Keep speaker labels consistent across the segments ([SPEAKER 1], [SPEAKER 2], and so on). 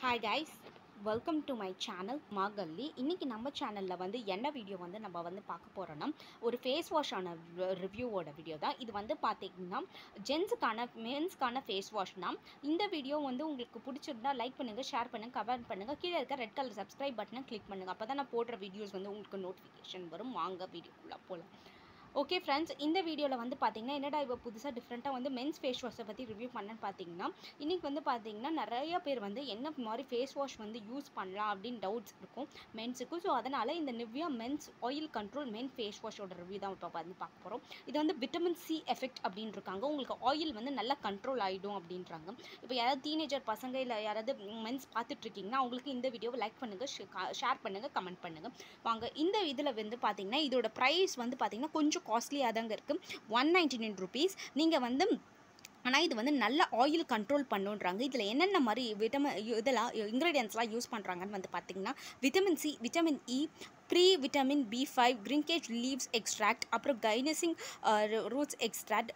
[SPEAKER 1] hi guys welcome to my channel மாகல்லி இன்றைக்கி நம்ம சேனலில் வந்து என்ன வீடியோ வந்து நம்ம வந்து பார்க்க போகிறோன்னா ஒரு ஃபேஸ் வாஷான ரிவ்யூவோட வீடியோ தான் இது வந்து பார்த்தீங்கன்னா ஜென்ஸுக்கான மென்ஸ்க்கான ஃபேஸ் வாஷ் தான் இந்த வீடியோ வந்து உங்களுக்கு பிடிச்சிருந்தா லைக் பண்ணுங்கள் ஷேர் பண்ணுங்கள் கமெண்ட் பண்ணுங்கள் கீழே இருக்க ரெட் கலர் சப்ஸ்கிரைப் பட்டனை கிளிக் பண்ணுங்கள் அப்போ தான் நான் போடுற வீடியோஸ் வந்து உங்களுக்கு நோட்டிஃபிகேஷன் வரும் வாங்க வீடியோக்குள்ளே போகலாம் ஓகே ஃப்ரெண்ட்ஸ் இந்த வீடியோவில் வந்து பார்த்தீங்கன்னா என்னடா இப்போ புதுசாக டிஃப்ரெண்ட்டாக வந்து மென்ஸ் ஃபேஸ் வாஷை பற்றி ரிவ்யூ பண்ணேன்னு பார்த்தீங்கன்னா இன்றைக்கி வந்து பார்த்தீங்கன்னா நிறைய பேர் வந்து என்ன மாதிரி ஃபேஸ் வாஷ் வந்து யூஸ் பண்ணலாம் அப்படின்னு டவுட்ஸ் இருக்கும் மென்ஸுக்கு ஸோ அதனால் இந்த Nivea men's oil control men face வாஷோட ரிவ்யூ தான் இப்போ வந்து பார்க்க போகிறோம் இது வந்து விட்டமின் சி எஃபெக்ட் அப்படின்னு இருக்காங்க உங்களுக்கு ஆயில் வந்து நல்லா கண்ட்ரோல் ஆகிடும் அப்படின்றாங்க இப்போ யாராவது டீனேஜர் பசங்க இல்லை யாராவது மென்ஸ் பார்த்துட்ருக்கீங்கன்னா அவங்களுக்கு இந்த வீடியோவை லைக் பண்ணுங்கள் ஷேர் பண்ணுங்கள் கமெண்ட் பண்ணுங்கள் வாங்க இந்த இதில் வந்து பார்த்தீங்கன்னா இதோட ப்ரைஸ் வந்து பார்த்தீங்கன்னா கொஞ்சம் காஸ்ட்லியாக தாங்க இருக்குது ஒன் நைன்டி நைன் ருபீஸ் நீங்கள் வந்து ஆனால் இது வந்து நல்ல ஆயில் கண்ட்ரோல் பண்ணுன்றாங்க இதில் என்னென்ன மாதிரி விட்டமின் இதெல்லாம் இன்க்ரீடியன்ஸ்லாம் யூஸ் பண்ணுறாங்கன்னு வந்து பார்த்திங்கன்னா vitamin C vitamin E pre vitamin B five கிரின்கேஜ் லீவ்ஸ் எக்ஸ்ட்ராக்ட் அப்புறம் ginseng roots extract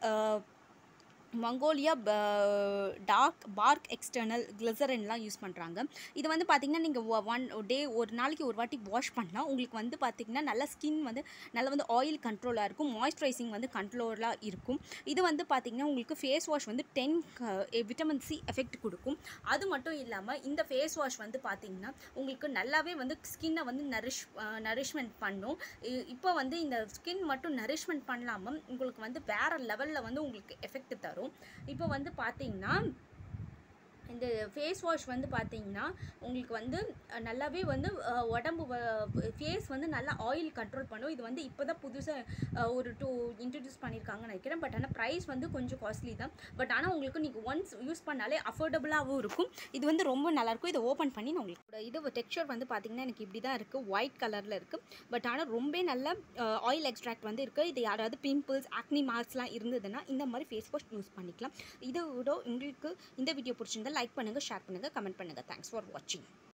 [SPEAKER 1] magnolia dark bark external கிளிசரின்லாம் யூஸ் பண்ணுறாங்க இது வந்து பார்த்திங்கன்னா நீங்கள் ஒன் டே ஒரு நாளைக்கு ஒரு வாட்டி வாஷ் பண்ணால் உங்களுக்கு வந்து பார்த்திங்கன்னா நல்ல ஸ்கின் வந்து நல்லா வந்து ஆயில் கண்ட்ரோலாக இருக்கும் மாய்ஸ்சரைசிங் வந்து கண்ட்ரோலாக இருக்கும் இது வந்து பார்த்திங்கன்னா உங்களுக்கு ஃபேஸ் வாஷ் வந்து டென் விட்டமின் சி எஃபெக்ட் கொடுக்கும் அது மட்டும் இல்லாமல் இந்த ஃபேஸ் வாஷ் வந்து பார்த்திங்கன்னா உங்களுக்கு நல்லாவே வந்து ஸ்கின்னை வந்து நரிஷ் நரிஷ்மெண்ட் பண்ணும் இப்போ வந்து இந்த ஸ்கின் மட்டும் நரிஷ்மெண்ட் பண்ணாமல் உங்களுக்கு வந்து வேறு லெவலில் வந்து உங்களுக்கு எஃபெக்ட் தரும் இப்போ வந்து பார்த்தீங்கன்னா இந்த ஃபேஸ் வாஷ் வந்து பார்த்தீங்கன்னா உங்களுக்கு வந்து நல்லாவே வந்து உடம்பு ஃபேஸ் வந்து நல்லா ஆயில் கண்ட்ரோல் பண்ணும் இது வந்து இப்போ தான் புதுசாக ஒரு டூ இன்ட்ரடியூஸ் பண்ணியிருக்காங்கன்னு நினைக்கிறேன் பட் ஆனால் ப்ரைஸ் வந்து கொஞ்சம் காஸ்ட்லி தான் பட் ஆனால் உங்களுக்கு நீங்கள் ஒன்ஸ் யூஸ் பண்ணாலே அஃபோர்டபுளாகவும் இருக்கும் இது வந்து ரொம்ப நல்லாயிருக்கும் இதை ஓப்பன் பண்ணி நான் உங்களுக்கு இது டெக்ஸ்சர் வந்து பார்த்திங்கன்னா எனக்கு இப்படி தான் இருக்குது ஒயிட் கலரில் இருக்குது பட் ஆனால் ரொம்ப நல்ல ஆயில் எக்ஸ்ட்ராக்ட் வந்து இருக்குது இது யாராவது பிம்பிள்ஸ் ஆக்னி மார்க்ஸ்லாம் இருந்ததுன்னா இந்த மாதிரி ஃபேஸ் வாஷ் யூஸ் பண்ணிக்கலாம் இதை விட உங்களுக்கு இந்த வீடியோ பிடிச்சிருந்தா லைக் பண்ணுங்கள் ஷேர் பண்ணுங்கள் கமெண்ட் பண்ணுங்கள் தேங்க்ஸ் ஃபார் வாட்சிங்